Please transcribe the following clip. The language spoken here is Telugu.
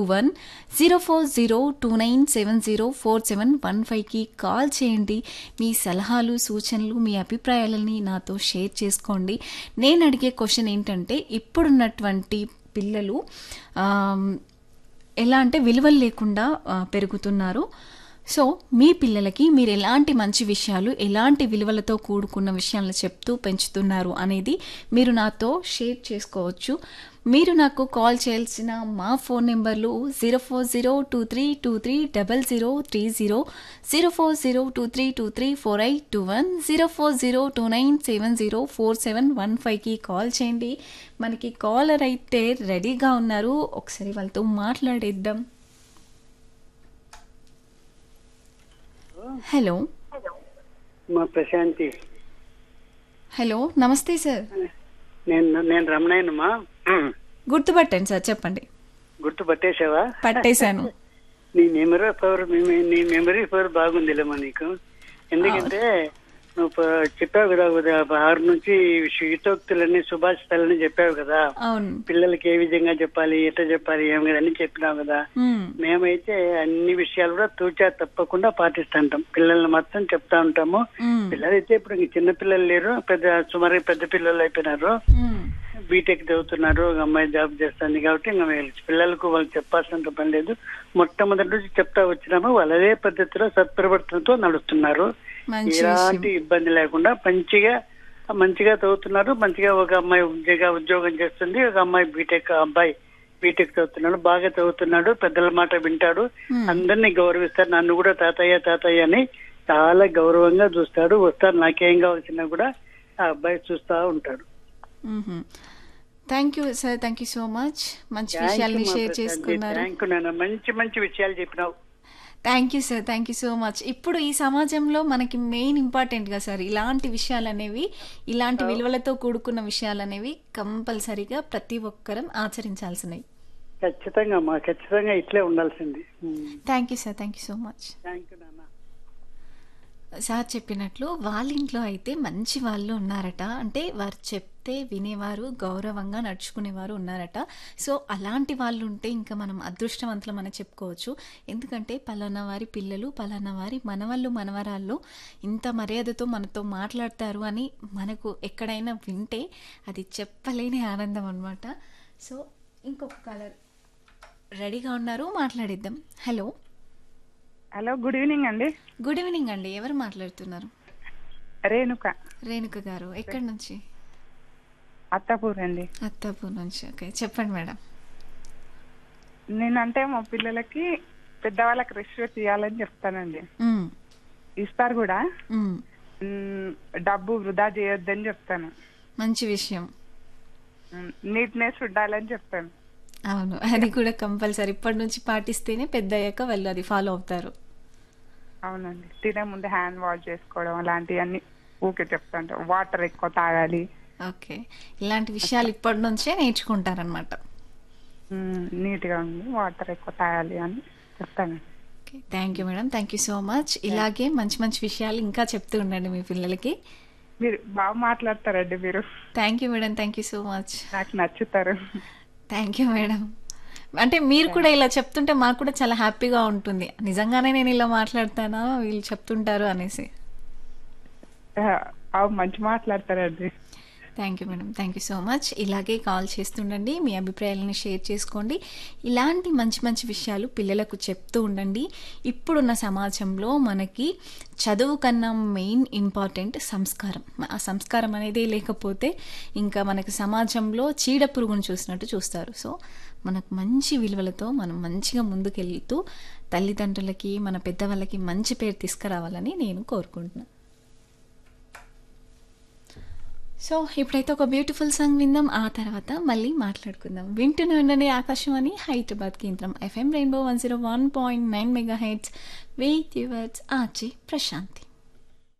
One zero four zero two nine seven zero four seven one ఫైవ్కి కాల్ చేయండి మీ సలహాలు సూచనలు మీ అభిప్రాయాలని నాతో షేర్ చేసుకోండి నేను అడిగే క్వశ్చన్ ఏంటంటే ఇప్పుడున్నటువంటి పిల్లలు ఆమ్, ఎలా అంటే విలువలు లేకుండా ఆ, పెరుగుతున్నారు సో మీ పిల్లలకి మీరు ఎలాంటి మంచి విషయాలు ఎలాంటి విలువలతో కూడుకున్న విషయాలను చెప్తూ పెంచుతున్నారు అనేది మీరు నాతో షేర్ చేసుకోవచ్చు మీరు నాకు కాల్ చేయాల్సిన మా ఫోన్ నెంబర్లు zero four zero two three two three double zero three zero zero four zero two three two three four eight two one zero four zero two nine seven zero four seven one ఫైవ్కి కాల్ చేయండి మనకి కాలర్ అయితే రెడీగా ఉన్నారు ఒకసారి వాళ్ళతో మాట్లాడేద్దాం హలో మా ప్రశాంతి హలో నమస్తే సార్ నేను నేను రమణయ్యనమ్మా గుర్తుపట్టండి సార్ చెప్పండి గుర్తు పట్టేసావా పట్టేశాను నీ మెమరీ పవర్ నీ మెమరీ పవర్ బాగుందిలేమ్మా నీకు ఎందుకంటే నువ్వు ప- చెప్పావు కదా ఉదయం ఆరు నుంచి హితోక్తులని సుభాషితాలని చెప్పావు కదా అవును పిల్లలకి ఏ విధంగా చెప్పాలి ఎట్లా చెప్పాలి ఏం కదా అన్ని చెప్పినావు కదా మ్మ్. మేమైతే అన్ని విషయాలు కూడా తూచా తప్పకుండా పాటిస్తుంటాం పిల్లల్ని మొత్తం చెప్తా ఉంటాము మ్మ్. పిల్లలైతే ఇప్పుడు ఇంక చిన్న పిల్లలు లేరు పెద్ద సుమారు పెద్ద పిల్లలు అయిపోయినారు మ్మ్. బీటెక్ చదువుతున్నారు ఒక అమ్మాయి జాబ్ చేస్తుంది కాబట్టి ఇంకా వీళ్ళు పిల్లలకు వాళ్ళు చెప్పాల్సినంత పని లేదు మొట్టమొదటి నుంచి చెప్తా వచ్చినాము వాళ్ళు అదే పద్ధతిలో సత్ప్రవర్తనతో నడుస్తున్నారు మంచి ఎలాంటి విషయం ఇబ్బంది లేకుండా మంచిగా మంచిగా చదువుతున్నారు మంచిగా ఒక అమ్మాయి ఉద్యోగ ఉద్యోగం చేస్తుంది ఒక అమ్మాయి బీటెక్ అబ్బాయి బీటెక్ చదువుతున్నాడు బాగా చదువుతున్నాడు పెద్దల మాట వింటాడు మ్మ్. అందరినీ గౌరవిస్తాడు నన్ను కూడా తాతయ్య తాతయ్య అని చాలా గౌరవంగా చూస్తాడు వస్తాడు నాకేం కావాల్సినా కూడా ఆ అబ్బాయి చూస్తా ఉంటాడు thank you sir thank you so much మంచి Thank you, విషయాల్ని మా షేర్ ప్రశాంతి. చేసుకున్నారు Thank you, నాన్న మంచి మంచి విషయాలు చెప్పినావు thank you sir thank you so much ఇప్పుడు ఈ సమాజంలో మనకి మెయిన్ ఇంపార్టెంట్గా సార్ ఇలాంటి విషయాలు అనేవి ఇలాంటి విలువలతో కూడుకున్న విషయాలు అనేవి కంపల్సరీగా ప్రతి ఒక్కరం ఆచరించాల్సినవి ఖచ్చితంగా అమ్మా ఖచ్చితంగా ఇట్లే ఉండాల్సింది thank you sir thank you so much thank you నాన్న సార్ చెప్పినట్లు వాళ్ళ ఇంట్లో అయితే మంచి వాళ్ళు ఉన్నారట అంటే వారు చెప్తే వినేవారు గౌరవంగా నడుచుకునేవారు ఉన్నారట సో అలాంటి వాళ్ళు ఉంటే ఇంకా మనం అదృష్టవంతులం అని చెప్పుకోవచ్చు ఎందుకంటే పలానా వారి పిల్లలు పలానా వారి మనవళ్ళు మనవరాళ్ళు ఇంత మర్యాదతో మనతో మాట్లాడతారు అని మనకు ఎక్కడైనా వింటే అది చెప్పలేని ఆనందం అనమాట సో ఇంకొక కలర్ రెడీగా ఉన్నారు మాట్లాడిద్దాం హలో హలో గుడ్ ఈవినింగ్ అండి గుడ్ ఈవినింగ్ అండి ఎవరు మాట్లాడుతున్నారు రేణుక రేణుక గారు ఎక్కడి నుంచి అత్తాపూర్ అండి అత్తాపూర్ నుంచి ఓకే చెప్పండి మేడం నేనంటే మా పిల్లలకి పెద్దవాళ్ళకి రెస్పెక్ట్ ఇవ్వాలని చెప్తానండి మ్మ్. ఇస్తారు కూడా మ్మ్. మ్, డబ్బు వృధా చేయొద్దని చెప్తాను మంచి విషయం నీట్నెస్ ఉండాలని చెప్తాను అవును అది కూడా కంపల్సరీ ఇప్పటి నుంచి పాటిస్తేనే పెద్ద అయ్యాక వాళ్ళు అది ఫాలో అవుతారు అవునండి తినే ముందు హ్యాండ్ వాష్ చేసుకోవడం అలాంటివన్నీ ఊకే చెప్తాను వాటర్ ఎక్కువ తాగాలి ఓకే ఇలాంటి విషయాలు ఇప్పటి నుంచే నేర్చుకుంటారనమాట నీట్ గా ఉంది వాటర్ ఎక్కువ తాగాలి అని చెప్తాను okay thank you madam thank you so much ఇలాగే మంచి మంచి విషయాలు ఇంకా చెప్తూ ఉండండి మీ పిల్లలకి మీరు బాగా మాట్లాడతారండి మీరు thank you madam thank you so much నాకు నచ్చుతారు థ్యాంక్ యూ మేడం అంటే మీరు కూడా ఇలా చెప్తుంటే మాకు కూడా చాలా హ్యాపీగా ఉంటుంది నిజంగానే నేను ఇలా మాట్లాడతానా వీళ్ళు చెప్తుంటారు అనేసి ఆ, మంచి మాట్లాడతారండి thank you madam thank you so much ఇలాగే కాల్ చేస్తుండండి మీ అభిప్రాయాలను షేర్ చేసుకోండి ఇలాంటి మంచి మంచి విషయాలు పిల్లలకు చెప్తూ ఉండండి ఇప్పుడున్న సమాజంలో మనకి చదువు కన్నా మెయిన్ ఇంపార్టెంట్ సంస్కారం ఆ సంస్కారం అనేది లేకపోతే ఇంకా మనకి సమాజంలో చీడ పురుగును చూసినట్టు చూస్తారు సో మనకు మంచి విలువలతో మనం మంచిగా ముందుకెళ్తూ తల్లిదండ్రులకి మన పెద్దవాళ్ళకి మంచి పేరు తీసుకురావాలని నేను కోరుకుంటున్నాను సో ఇప్పుడైతే ఒక బ్యూటిఫుల్ సాంగ్ విందాం ఆ తర్వాత మళ్ళీ మాట్లాడుకుందాం వింటూనే ఉండండి ఆకాశవాణి హైదరాబాద్ కేంద్రం FM rainbow one zero one point nine megahertz with yours RJ Prashanti